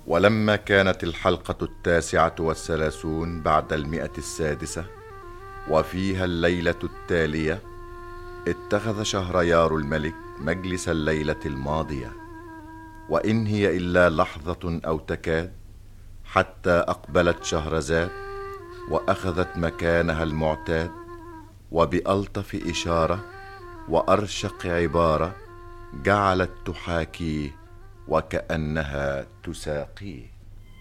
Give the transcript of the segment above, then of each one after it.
ولما كانت الحلقة التاسعة والثلاثون بعد المئة السادسة وفيها الليلة التالية اتخذ شهريار الملك مجلس الليلة الماضية وإن هي إلا لحظة أو تكاد حتى أقبلت شهرزاد وأخذت مكانها المعتاد وبألطف إشارة وأرشق عبارة جعلت تحاكيه وكأنها تساقيه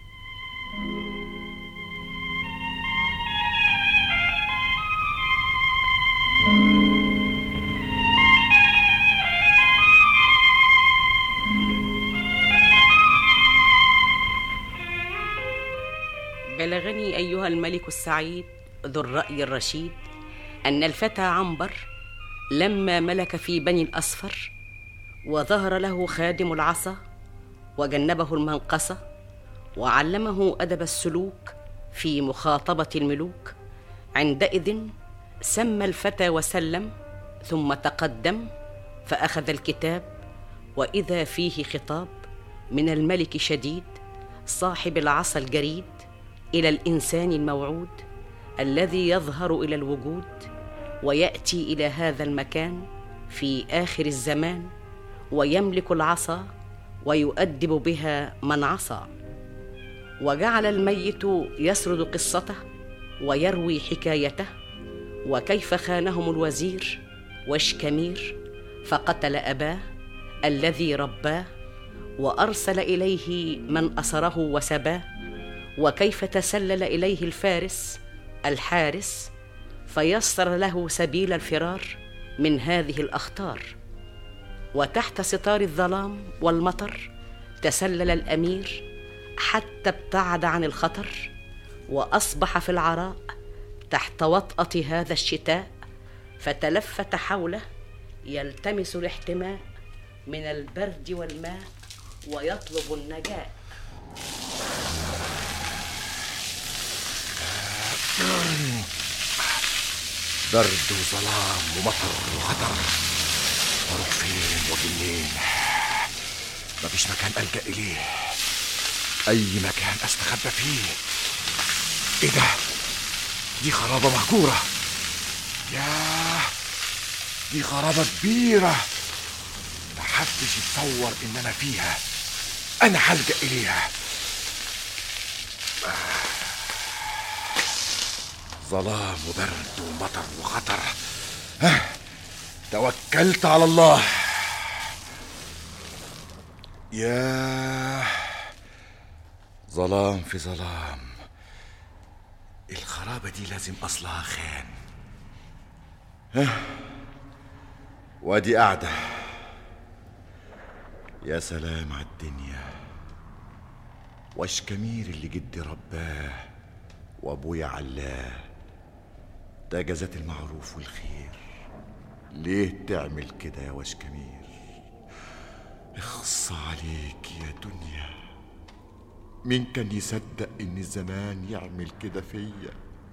بلغني أيها الملك السعيد ذو الرأي الرشيد أن الفتى عنبر لما ملك في بني الأصفر وظهر له خادم العصا وجنبه المنقصة وعلمه أدب السلوك في مخاطبة الملوك عندئذ سمى الفتى وسلم ثم تقدم فأخذ الكتاب وإذا فيه خطاب من الملك شديد صاحب العصا الجريد إلى الإنسان الموعود الذي يظهر إلى الوجود ويأتي إلى هذا المكان في آخر الزمان ويملك العصا ويؤدب بها من عصى وجعل الميت يسرد قصته ويروي حكايته وكيف خانهم الوزير واشكمير فقتل اباه الذي رباه وارسل اليه من اسره وسباه وكيف تسلل اليه الفارس الحارس فيسر له سبيل الفرار من هذه الاخطار وتحت ستار الظلام والمطر تسلل الامير حتى ابتعد عن الخطر واصبح في العراء تحت وطاه هذا الشتاء فتلفت حوله يلتمس الاحتماء من البرد والماء ويطلب النجاه برد وظلام ومطر وخطر اروح فين واجي منين مفيش مكان الجا اليه اي مكان استخبى فيه ايه ده دي خرابه مهجوره ياه دي خرابه كبيره محدش يتصور ان انا فيها انا هلجا اليها ظلام وبرد ومطر وخطر ها توكلت على الله ياه ظلام في ظلام الخرابة دي لازم أصلها خان ها وادي قاعدة يا سلام على الدنيا واشكمير اللي جدي رباه وابويا علاه ده جزات المعروف والخير ليه تعمل كده يا واشكمير اخص عليك يا دنيا مين كان يصدق ان الزمان يعمل كده فيا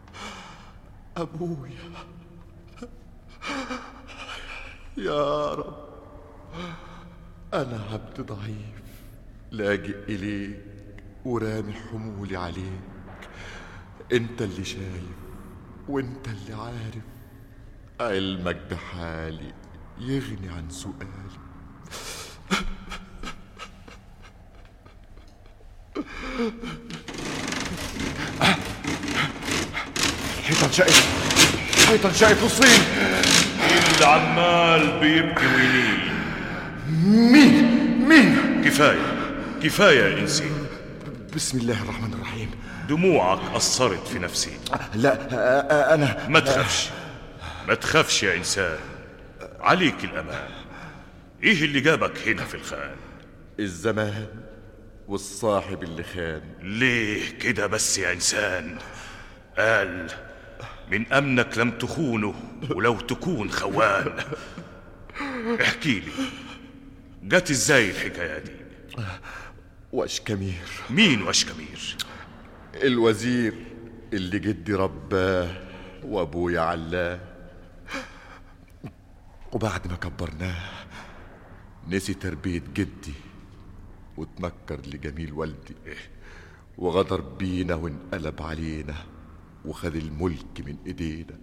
ابويا يا رب انا عبد ضعيف لاجئ اليك ورامي حمولي عليك انت اللي شايف وانت اللي عارف علمك بحالي يغني عن سؤالي حيطان شقت حيطان شقت نصين اللي عمال بيبكي وينين مين مين كفاية كفاية يا إنسي بسم الله الرحمن الرحيم دموعك أثرت في نفسي لا آه، آه، انا ما تخافش ما تخافش يا إنسان عليك الأمان إيه اللي جابك هنا في الخان الزمان والصاحب اللي خان ليه كده بس يا إنسان قال من أمنك لم تخونه ولو تكون خوان احكي لي جت ازاي الحكاية دي واشكمير مين واشكمير الوزير اللي جدي رباه وابويا علاه وبعد ما كبرناه نسي تربية جدي وتنكر لجميل والدي وغدر بينا وانقلب علينا وخد الملك من ايدينا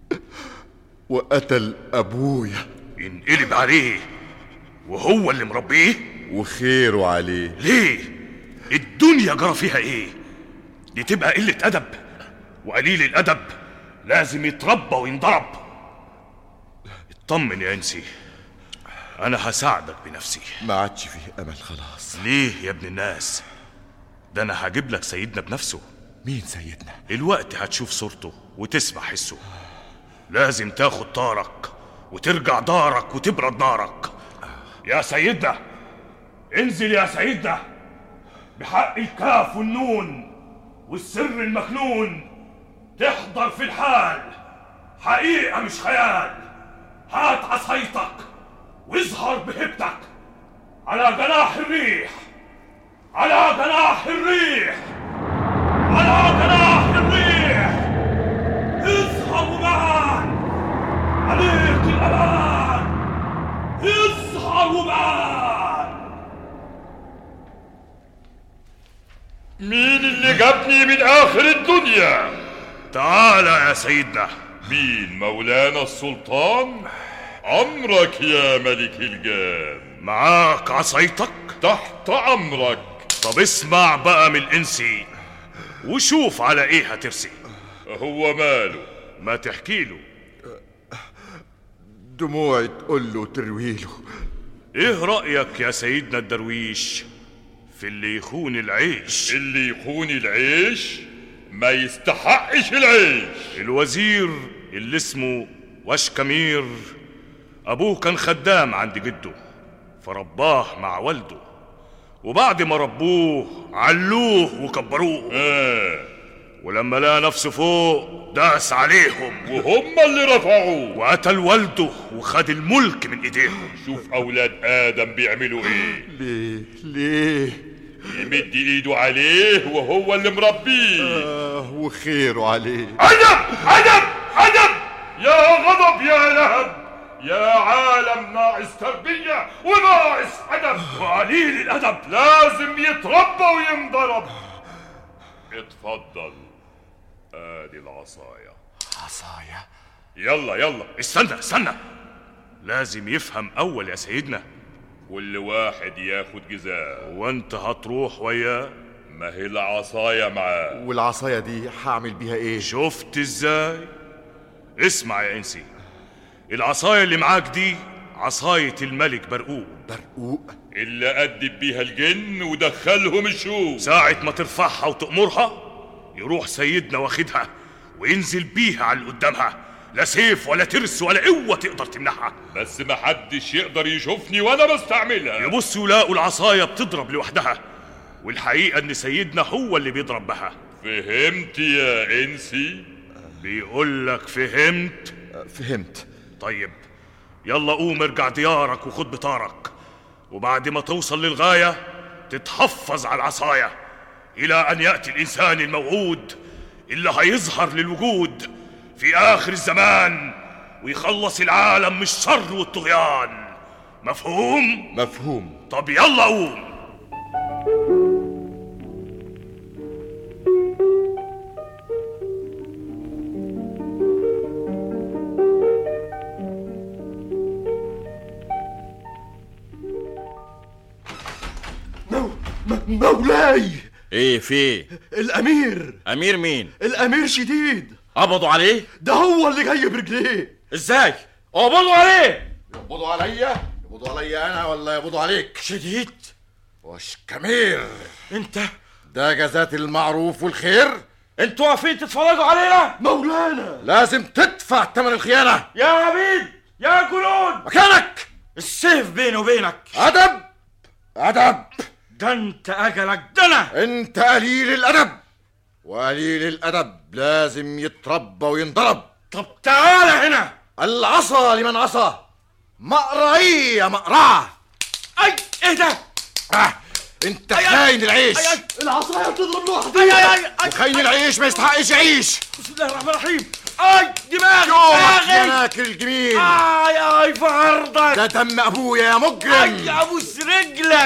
وقتل ابويا ينقلب عليه وهو اللي مربيه وخيره عليه ليه الدنيا جرى فيها ايه دي تبقى قلة أدب وقليل الأدب لازم يتربى وينضرب اطمن يا انسي انا هساعدك بنفسي ما عادش فيه امل خلاص ليه يا ابن الناس ده انا هجيب لك سيدنا بنفسه مين سيدنا الوقت هتشوف صورته وتسمع حسه لازم تاخد طارك وترجع دارك وتبرد نارك يا سيدنا انزل يا سيدنا بحق الكاف والنون والسر المكنون تحضر في الحال حقيقة مش خيال هات عصايتك واظهر بهبتك على جناح الريح على جناح الريح على جناح الريح اظهر معا عليك الأمان اظهر معا مين اللي جابني من آخر الدنيا؟ تعال يا سيدنا مين مولانا السلطان؟ أمرك يا ملك الجان معاك عصايتك تحت أمرك طب اسمع بقى من الانسي وشوف على ايه هترسي هو ماله ما تحكي له دموعي تقول له ترويله ايه رأيك يا سيدنا الدرويش في اللي يخون العيش اللي يخون العيش ما يستحقش العيش الوزير اللي اسمه وشكمير ابوه كان خدام عند جده فرباه مع والده وبعد ما ربوه علوه وكبروه آه. ولما لقى نفسه فوق داس عليهم وهم اللي رفعوه وقتل والده وخد الملك من ايديهم شوف أولاد آدم بيعملوا إيه ليه ليه يمد إيده عليه وهو اللي مربيه آه وخيره عليه عجب عجب عجب يا غضب يا لهب يا عالم ناقص تربية وناقص أدب وقليل الادب لازم يتربى وينضرب اتفضل ادي العصاية عصايا يلا يلا استنى استنى لازم يفهم اول يا سيدنا كل واحد ياخد جزاء وانت هتروح وياه ما هي العصاية معاه والعصايا دي هعمل بيها ايه شفت ازاي اسمع يا انسي العصاية اللي معاك دي عصاية الملك برقوق برقوق اللي أدب بيها الجن ودخلهم الشوك ساعة ما ترفعها وتأمرها يروح سيدنا واخدها وينزل بيها على اللي قدامها لا سيف ولا ترس ولا قوة تقدر تمنعها بس محدش يقدر يشوفني وانا بستعملها يبصوا يلاقوا العصاية بتضرب لوحدها والحقيقة ان سيدنا هو اللي بيضرب بها فهمت يا انسي بيقول لك فهمت آه، فهمت طيب يلا قوم ارجع ديارك وخد بطارك وبعد ما توصل للغاية تتحفظ على العصاية إلى أن يأتي الإنسان الموعود اللي هيظهر للوجود في آخر الزمان ويخلص العالم من الشر والطغيان مفهوم؟ مفهوم طب يلا قوم مولاي ايه في ايه الامير امير مين الامير شديد قبضوا عليه ده هو اللي جاي برجليه ازاي قبضوا عليه يقبضوا عليا يقبضوا عليا انا ولا يقبضوا عليك شديد وش كمير انت ده جزات المعروف والخير انتوا واقفين تتفرجوا علينا مولانا لازم تدفع ثمن الخيانة يا عبيد يا جنود مكانك السيف بيني وبينك أدب أدب ده انت اجلك ده انا أنت قليل الأدب وقليل الأدب لازم يتربى وينضرب طب تعالى هنا العصا لمن عصى مقرعية مقرعة اي ايه ده آه. انت خاين العيش اي اي العصاية بتضرب اي لوحدها اي اي اي وخاين العيش ما يستحقش يعيش بسم الله الرحمن الرحيم اي دماغي يومك دماغي يناك الجميل اي اي في عرضك ده دم ابويا يا اي مجرم ابوس رجلك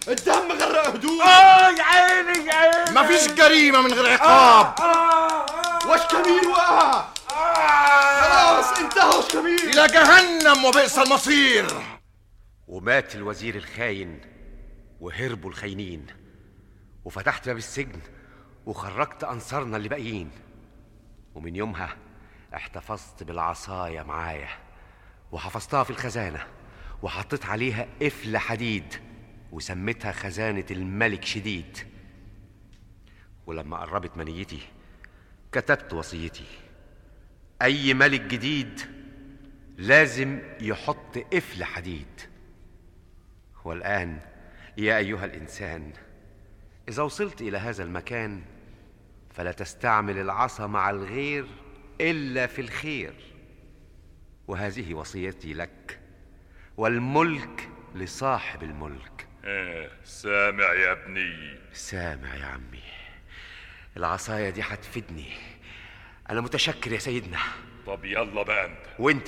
الدم غرق هدوء آه يا عيني يا عيني مفيش جريمة من غير عقاب واش كمير وقع خلاص انتهى واش كمير إلى جهنم وبئس المصير ومات الوزير الخاين وهربوا الخاينين وفتحت باب السجن وخرجت أنصارنا اللي باقيين ومن يومها احتفظت بالعصاية معايا وحفظتها في الخزانة وحطيت عليها قفل حديد وسميتها خزانة الملك شديد ولما قربت منيتي كتبت وصيتي أي ملك جديد لازم يحط قفل حديد والآن يا أيها الإنسان إذا وصلت إلى هذا المكان فلا تستعمل العصا مع الغير إلا في الخير وهذه وصيتي لك والملك لصاحب الملك آه، سامع يا ابني سامع يا عمي العصاية دي هتفيدني أنا متشكر يا سيدنا طب يلا بقى انت وانت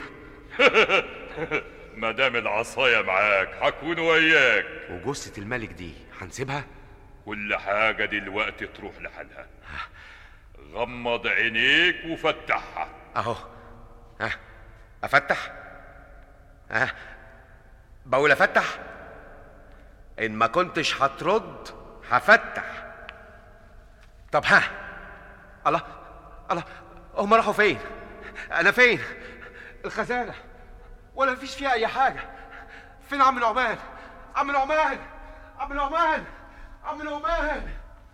ما دام العصايه معاك هكون وياك وجثة الملك دي هنسيبها كل حاجه دلوقتي تروح لحالها غمض عينيك وفتحها اهو ها افتح ها بقول افتح ان ما كنتش هترد هفتح طب ها الله الله هم راحوا فين انا فين الخزانه ولا مفيش فيها اي حاجه فين عم نعمان عم نعمان عم نعمان عم نعمان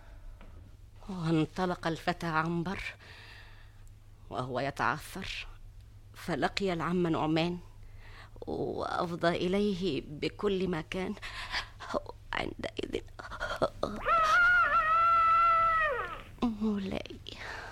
وانطلق الفتى عنبر وهو يتعثر فلقي العم نعمان وافضى اليه بكل ما كان عندئذ مولاي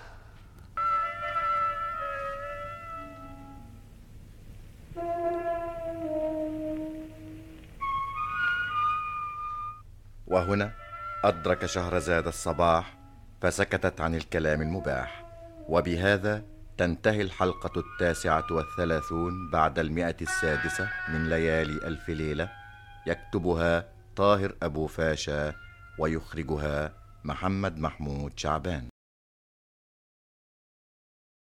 وهنا أدرك شهرزاد الصباح فسكتت عن الكلام المباح وبهذا تنتهي الحلقة التاسعة والثلاثون بعد المئة السادسة من ليالي ألف ليلة يكتبها طاهر أبو فاشا ويخرجها محمد محمود شعبان